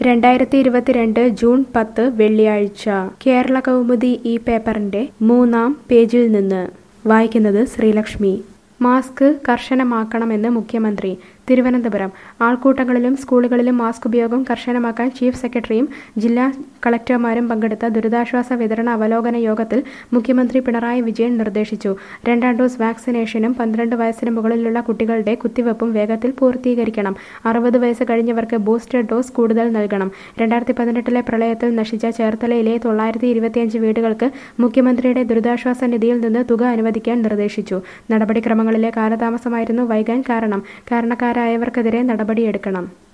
രണ്ടായിരത്തി ഇരുപത്തിരണ്ട് ജൂൺ പത്ത് വെള്ളിയാഴ്ച കേരള കൗമുദി ഈ പേപ്പറിന്റെ മൂന്നാം പേജിൽ നിന്ന് വായിക്കുന്നത് ശ്രീലക്ഷ്മി മാസ്ക് കർശനമാക്കണമെന്ന് മുഖ്യമന്ത്രി തിരുവനന്തപുരം ആൾക്കൂട്ടങ്ങളിലും സ്കൂളുകളിലും മാസ്ക് ഉപയോഗം കർശനമാക്കാൻ ചീഫ് സെക്രട്ടറിയും ജില്ലാ കളക്ടർമാരും പങ്കെടുത്ത ദുരിതാശ്വാസ വിതരണ അവലോകന യോഗത്തിൽ മുഖ്യമന്ത്രി പിണറായി വിജയൻ നിർദ്ദേശിച്ചു രണ്ടാം ഡോസ് വാക്സിനേഷനും പന്ത്രണ്ട് വയസ്സിന് മുകളിലുള്ള കുട്ടികളുടെ കുത്തിവെപ്പും വേഗത്തിൽ പൂർത്തീകരിക്കണം അറുപത് വയസ്സ് കഴിഞ്ഞവർക്ക് ബൂസ്റ്റർ ഡോസ് കൂടുതൽ നൽകണം രണ്ടായിരത്തി പതിനെട്ടിലെ പ്രളയത്തിൽ നശിച്ച ചേർത്തലയിലെ തൊള്ളായിരത്തി ഇരുപത്തിയഞ്ച് വീടുകൾക്ക് മുഖ്യമന്ത്രിയുടെ ദുരിതാശ്വാസ നിധിയിൽ നിന്ന് തുക അനുവദിക്കാൻ നിർദ്ദേശിച്ചു നടപടിക്രമങ്ങളിലെ കാലതാമസമായിരുന്നു വൈകാൻ കാരണം കാരണക്കാരായവർക്കെതിരെ നടപടിയെടുക്കണം